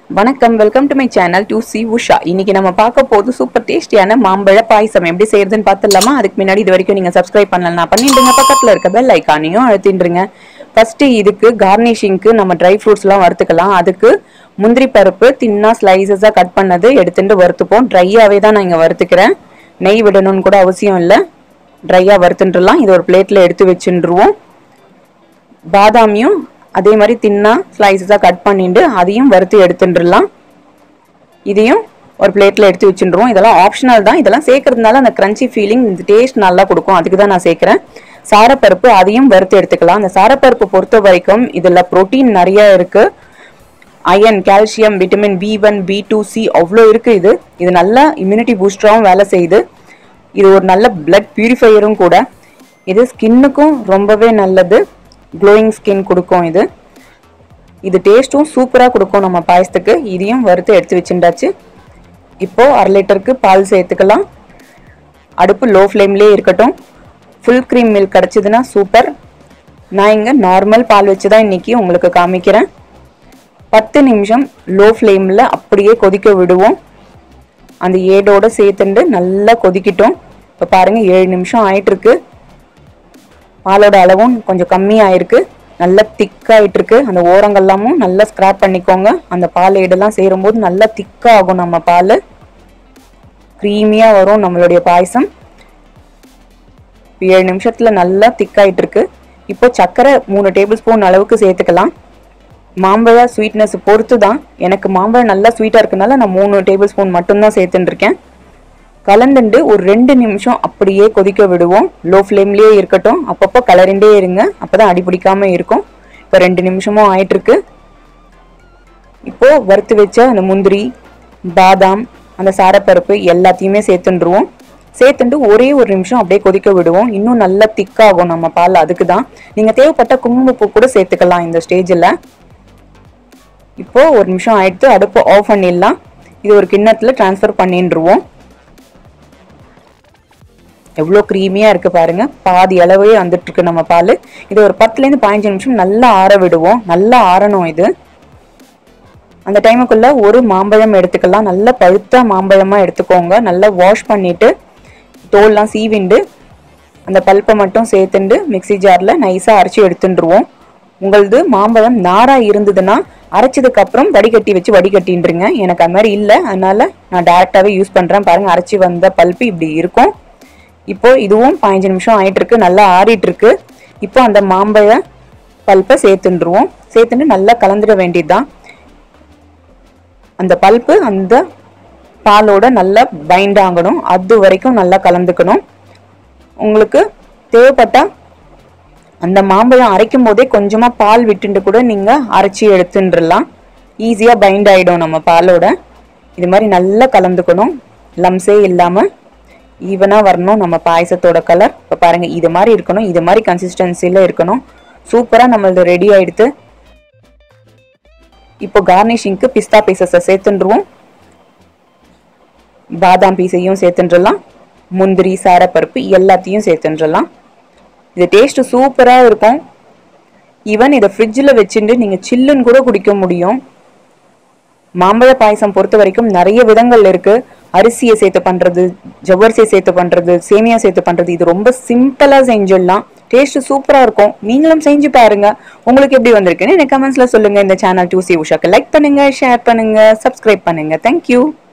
வணக்கம் welcome to my channel to C Usha இன்னைக்கு நம்ம பார்க்க போது சூப்பர் டேஸ்டியான மாம்பழ பாயசம் எப்படி செய்யறதுன்னு பார்த்துடலாமா அதுக்கு முன்னாடி இது வரைக்கும் நீங்க சப்ஸ்கிரைப் பண்ணலாம் பண்ணிடுங்க பக்கத்துல இருக்க பெல் ஐக்கானையும் அழுத்திடுங்க ஃபர்ஸ்ட் இதுக்கு கார்னிஷிங்க்கு நம்ம ட்ரை ஃப்ரூட்ஸ்லாம் வறுத்துக்கலாம் அதுக்கு முந்திரி பருப்பு தின்னா ஸ்லைசஸாக கட் பண்ணது எடுத்துட்டு வறுத்துப்போம் ட்ரையாகவே தான் நான் இங்கே வறுத்துக்கிறேன் நெய் விடணும்னு கூட அவசியம் இல்லை ட்ரையாக வறுத்துட்டுலாம் இது ஒரு பிளேட்டில் எடுத்து வச்சுருவோம் பாதாமியும் அதே மாதிரி தின்னா ஸ்லைசஸாக கட் பண்ணிட்டு அதையும் வறுத்து எடுத்துட்டுலாம் இதையும் ஒரு பிளேட்டில் எடுத்து வச்சுருவோம் இதெல்லாம் ஆப்ஷனல் தான் இதெல்லாம் சேர்க்கறதுனால அந்த கிரன்ச்சி ஃபீலிங் இந்த டேஸ்ட் நல்லா கொடுக்கும் அதுக்கு தான் நான் சேர்க்குறேன் சாரப்பருப்பு அதையும் வறுத்து எடுத்துக்கலாம் அந்த சாரப்பருப்பு பொறுத்த வரைக்கும் இதில் ப்ரோட்டீன் நிறைய இருக்குது iron calcium vitamin B one B two C அவ்வளோ இருக்குது இது இது நல்ல இம்யூனிட்டி பூஸ்டராகவும் வேலை செய்யுது இது ஒரு நல்ல பிளட் பியூரிஃபையரும் கூட இது ஸ்கின்னுக்கும் ரொம்பவே நல்லது க்ளோயிங் ஸ்கின் கொடுக்கும் இது இது டேஸ்ட்டும் சூப்பராக கொடுக்கும் நம்ம பாயசத்துக்கு இதையும் வறுத்து எடுத்து வச்சுட்டாச்சு இப்போ அரை லிட்டருக்கு பால் சேர்த்துக்கலாம் அடுப்பு லோ ஃப்ளேம்லேயே இருக்கட்டும் ஃபுல் க்ரீம் மில்க் கிடச்சிதுன்னா சூப்பர் நான் இங்கே நார்மல் பால் வச்சு தான் இன்னைக்கு உங்களுக்கு காமிக்கிறேன் பத்து நிமிஷம் லோ ஃப்ளேமில் அப்படியே கொதிக்க விடுவோம் அந்த ஏடோட சேர்த்துண்டு நல்லா கொதிக்கிட்டோம் இப்போ பாருங்க ஏழு நிமிஷம் ஆயிட்டிருக்கு பாலோட அளவும் கொஞ்சம் கம்மியாயிருக்கு நல்லா திக்காயிட்டு இருக்கு அந்த ஓரங்கள்லாமும் நல்லா ஸ்க்ராப் பண்ணிக்கோங்க அந்த பால் ஏடெல்லாம் சேரும்போது நல்லா திக்காகும் நம்ம பால் க்ரீமியாக வரும் நம்மளுடைய பாயசம் ஏழு நிமிஷத்துல நல்லா திக்காயிட்டு இருக்கு இப்போ சர்க்கரை மூணு டேபிள் ஸ்பூன் அளவுக்கு சேர்த்துக்கலாம் மாம்பழ ஸ்வீட்னஸ் பொறுத்து தான் எனக்கு மாம்பழம் நல்லா ஸ்வீட்டாக இருக்கனால நான் மூணு டேபிள் ஸ்பூன் மட்டும்தான் சேர்த்துட்டு இருக்கேன் கலந்துண்டு ஒரு ரெண்டு நிமிஷம் அப்படியே கொதிக்க விடுவோம் லோ ஃப்ளேம்லேயே இருக்கட்டும் அப்பப்போ கலரிண்டே இருங்க அப்பதான் அடி பிடிக்காம இருக்கும் இப்போ ரெண்டு நிமிஷமும் ஆயிட்டு இருக்கு இப்போ வறுத்து வச்ச அந்த முந்திரி பாதாம் அந்த சாரப்பருப்பு எல்லாத்தையுமே சேர்த்துண்டுருவோம் சேர்த்துண்டு ஒரே ஒரு நிமிஷம் அப்படியே கொதிக்க விடுவோம் இன்னும் நல்லா திக்காகும் நம்ம பால் அதுக்கு தான் நீங்கள் தேவைப்பட்ட குங்குமப்பூ கூட சேர்த்துக்கலாம் இந்த ஸ்டேஜில் இப்போ ஒரு நிமிஷம் ஆயிடுத்து அடுப்பு ஆஃப் பண்ணிடலாம் இது ஒரு கிண்ணத்தில் ட்ரான்ஸ்ஃபர் பண்ணிட்டுருவோம் எவ்வளோ க்ரீமியாக இருக்குது பாருங்க பாதி அளவே வந்துட்டு இருக்கு நம்ம பால் இது ஒரு பத்துலேருந்து பதினஞ்சு நிமிஷம் நல்லா ஆற விடுவோம் நல்லா ஆறணும் இது அந்த டைமுக்குள்ள ஒரு மாம்பழம் எடுத்துக்கலாம் நல்லா பழுத்த மாம்பழமாக எடுத்துக்கோங்க நல்லா வாஷ் பண்ணிட்டு தோல்லாம் சீவிண்டு அந்த பல்ப்பை மட்டும் சேர்த்துண்டு மிக்சி ஜாரில் நைஸாக அரைச்சி எடுத்துட்டுருவோம் உங்களது மாம்பழம் நாராக இருந்ததுன்னா அரைச்சதுக்கு அப்புறம் வடிகட்டி வச்சு வடிகட்டின்றீங்க எனக்கு அது மாதிரி இல்லை அதனால நான் டேரெக்டாகவே யூஸ் பண்ணுறேன் பாருங்க அரைச்சி வந்த பல்ப்பு இப்படி இருக்கும் இப்போ இதுவும் பதினஞ்சு நிமிஷம் ஆயிட்டு இருக்கு நல்லா ஆறிட்டு இருக்கு இப்போ அந்த மாம்பழ பல்ப்பை சேர்த்துண்டுருவோம் சேர்த்துட்டு நல்லா கலந்துட வேண்டியதுதான் அந்த பல்ப்பு அந்த பாலோட நல்லா பைண்ட் ஆகணும் அது வரைக்கும் நல்லா கலந்துக்கணும் உங்களுக்கு தேவைப்பட்டா அந்த மாம்பழம் அரைக்கும் போதே கொஞ்சமா பால் விட்டுட்டு கூட நீங்க அரைச்சி எடுத்துட்டுலாம் ஈஸியா பைண்ட் ஆயிடும் நம்ம பாலோட இது மாதிரி நல்லா கலந்துக்கணும் லம்ஸே இல்லாம ஈவனா வரணும் நம்ம பாயசத்தோட கலர் இப்போ பாருங்க இது மாதிரி இருக்கணும் இது மாதிரி கன்சிஸ்டன்சில இருக்கணும் சூப்பரா நம்மளது ரெடி ஆயிடுத்து இப்போ கார்னிஷிங்க்கு பிஸ்தா பீசஸை சேர்த்துருவோம் பாதாம் பீஸையும் சேர்த்துன்றலாம் முந்திரி சாரப்பருப்பு எல்லாத்தையும் சேர்த்துன்றலாம் இது டேஸ்ட் சூப்பராக இருக்கும் ஈவன் இதை ஃப்ரிட்ஜில் வச்சுட்டு நீங்கள் சில்லுன்னு கூட குடிக்க முடியும் மாம்பழ பாயசம் பொறுத்த வரைக்கும் நிறைய விதங்கள் இருக்கு அரிசியை சேர்த்து பண்றது ஜவ்வரிசியை சேர்த்து பண்றது சேமியா சேர்த்து பண்றது இது ரொம்ப சிம்பிளா செஞ்சிடலாம் டேஸ்ட் சூப்பரா இருக்கும் நீங்களும் செஞ்சு பாருங்க உங்களுக்கு எப்படி வந்திருக்குன்னு எனக்கு கமெண்ட்ஸ்ல சொல்லுங்க இந்த சேனல் டூ சி உஷாக்கு லைக் பண்ணுங்க ஷேர் பண்ணுங்க சப்ஸ்கிரைப் பண்ணுங்க தேங்க்யூ